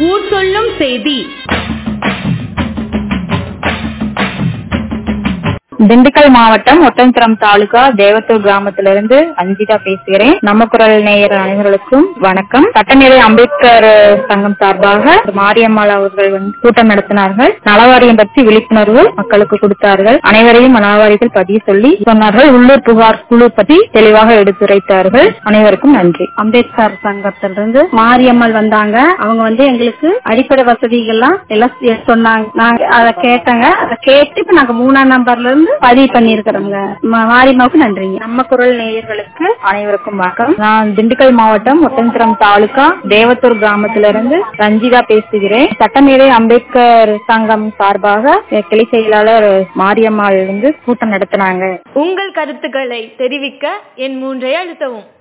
ஊர் சொல்லும் செய்தி திண்டுக்கல் மாவட்டம் ஒட்டன்சரம் தாலுகா தேவத்தூர் கிராமத்திலிருந்து அஞ்சிதா பேசுகிறேன் நம்ம குரல் நேயர் அனைவர்களுக்கும் வணக்கம் சட்டமேதை அம்பேத்கர் சங்கம் சார்பாக மாரியம்மாள் அவர்கள் வந்து கூட்டம் நடத்தினார்கள் நலவாரியம் பற்றி விழிப்புணர்வு மக்களுக்கு கொடுத்தார்கள் அனைவரையும் நலவாரியத்தில் பதிவு சொல்லி சொன்னார்கள் உள்ளூர் புகார் குழு பற்றி தெளிவாக எடுத்துரைத்தார்கள் அனைவருக்கும் நன்றி அம்பேத்கர் சங்கத்திலிருந்து மாரியம்மாள் வந்தாங்க அவங்க வந்து எங்களுக்கு அடிப்படை வசதிகள்லாம் எல்லாம் செ- சொன்னாங்க நாங்க அதை கேட்டங்க அதை கேட்டு இப்ப நாங்க மூணாம் நம்பர்ல இருந்து பதிவு பண்ணிருக்கிறோங்க மாரியம்மாவுக்கு நன்றிங்க நம்ம குரல் நேயர்களுக்கு அனைவருக்கும் வணக்கம் நான் திண்டுக்கல் மாவட்டம் ஒட்டன்சரம் தாலுகா தேவத்தூர் கிராமத்திலிருந்து ரஞ்சிதா பேசுகிறேன் சட்டமேதை அம்பேத்கர் சங்கம் சார்பாக கிளை செயலாளர் மாரியம்மாள் வந்து கூட்டம் நடத்தினாங்க உங்கள் கருத்துக்களை தெரிவிக்க என் மூன்றை அழுத்தவும்